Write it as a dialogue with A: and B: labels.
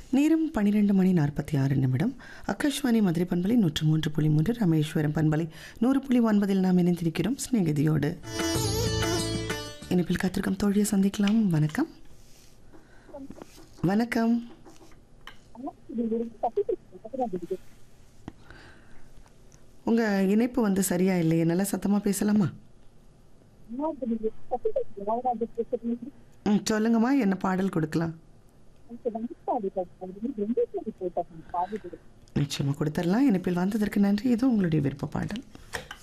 A: நேரம் பன்னிரெண்டு மணி நாற்பத்தி ஆறு நிமிடம் ஆகாஷ்வாணி மதுரை பண்பலை நூற்று மூன்று புள்ளி மூன்று ராமேஸ்வரம் பண்பலை நூறு புள்ளி ஒன்பதில் நாம் இணைந்திருக்கிறோம் ஸ்நேகிதியோடு இனிப்பில் காத்திருக்கும் தோழியை சந்திக்கலாம் வணக்கம் வணக்கம் உங்க இணைப்பு வந்து சரியா இல்லையே நல்லா சத்தமா பேசலாமா ம் சொல்லுங்கம்மா என்ன பாடல் கொடுக்கலாம் நிச்சயமா கொடுத்துடலாம் இணைப்பில் வந்ததற்கு நன்றி இது உங்களுடைய விருப்ப பாடல்